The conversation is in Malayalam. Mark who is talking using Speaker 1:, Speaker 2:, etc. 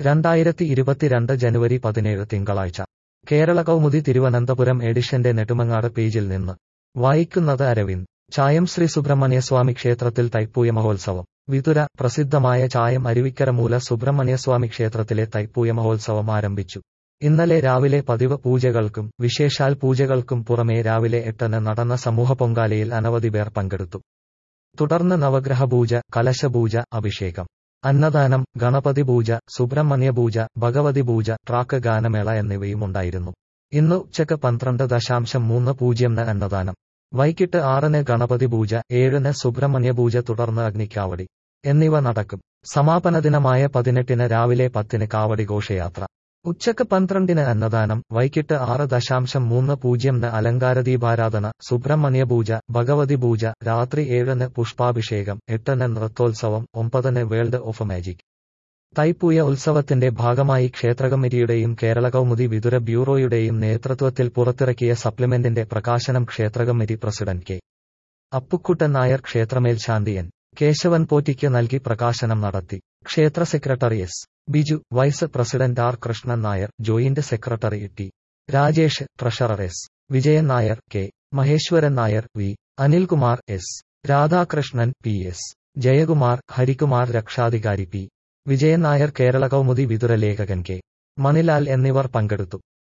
Speaker 1: രണ്ടായിരത്തി ഇരുപത്തിരണ്ട് ജനുവരി പതിനേഴ് തിങ്കളാഴ്ച കേരള കൗമുദി തിരുവനന്തപുരം എഡിഷന്റെ നെടുമങ്ങാട് പേജിൽ നിന്ന് വായിക്കുന്നത് അരവിന്ദ് ചായം ശ്രീ സുബ്രഹ്മണ്യസ്വാമി ക്ഷേത്രത്തിൽ തൈപ്പൂയ മഹോത്സവം വിതുര പ്രസിദ്ധമായ ചായം അരുവിക്കര മൂല സുബ്രഹ്മണ്യസ്വാമി ക്ഷേത്രത്തിലെ തൈപ്പൂയ മഹോത്സവം ആരംഭിച്ചു ഇന്നലെ രാവിലെ പതിവ് പൂജകൾക്കും വിശേഷാൽ പൂജകൾക്കും പുറമേ രാവിലെ എട്ടിന് നടന്ന സമൂഹ പൊങ്കാലയിൽ അനവധി പേർ പങ്കെടുത്തു തുടർന്ന് നവഗ്രഹ പൂജ കലശപൂജ അഭിഷേകം അന്നദാനം ഗണപതി പൂജ സുബ്രഹ്മണ്യ പൂജ ഭഗവതി പൂജ ട്രാക്ക് ഗാനമേള എന്നിവയും ഉണ്ടായിരുന്നു ഇന്ന് ഉച്ചക്ക് പന്ത്രണ്ട് ദശാംശം മൂന്ന് പൂജ്യംന് അന്നദാനം വൈകിട്ട് ആറിന് ഗണപതി പൂജ ഏഴിന് സുബ്രഹ്മണ്യ പൂജ തുടർന്ന് അഗ്നിക്കാവടി എന്നിവ നടക്കും സമാപന ദിനമായ പതിനെട്ടിന് രാവിലെ പത്തിന് കാവടി ഘോഷയാത്ര ഉച്ചക്ക് പന്ത്രണ്ടിന് അന്നദാനം വൈകിട്ട് ആറ് ദശാംശം മൂന്ന് പൂജ്യംന് അലങ്കാരദീപാരാധന സുബ്രഹ്മണ്യ പൂജ ഭഗവതി പൂജ രാത്രി ഏഴിന് പുഷ്പാഭിഷേകം എട്ടിന് നൃത്തോത്സവം ഒമ്പതിന് വേൾഡ് ഓഫ് മാജിക് തൈപ്പൂയ ഉത്സവത്തിന്റെ ഭാഗമായി ക്ഷേത്രകമ്മിറ്റിയുടെയും കേരള കൗമുദി വിതുര ബ്യൂറോയുടെയും നേതൃത്വത്തിൽ പുറത്തിറക്കിയ സപ്ലിമെന്റിന്റെ പ്രകാശനം ക്ഷേത്രകമ്മിറ്റി പ്രസിഡന്റ് കെ അപ്പുക്കുട്ടൻ നായർ ക്ഷേത്രമേൽശാന്തി എൻ കേശവൻ പോറ്റിക്ക് നൽകി പ്രകാശനം നടത്തി ക്ഷേത്ര secretary S Biju vice president R Krishnan Nair joint secretary T Rajesh treasurer S Vijayan Nair K Maheswaran Nair V Anilkumar S Radhakrishnan P S Jayakumar Harikumar രക്ഷാധികാരി പി വിജയൻ നായർ കേരള കൗമുദി വിതുര ലേഖകൻ കെ മണിലാൽ എന്നിവർ പങ്കെടുത്തു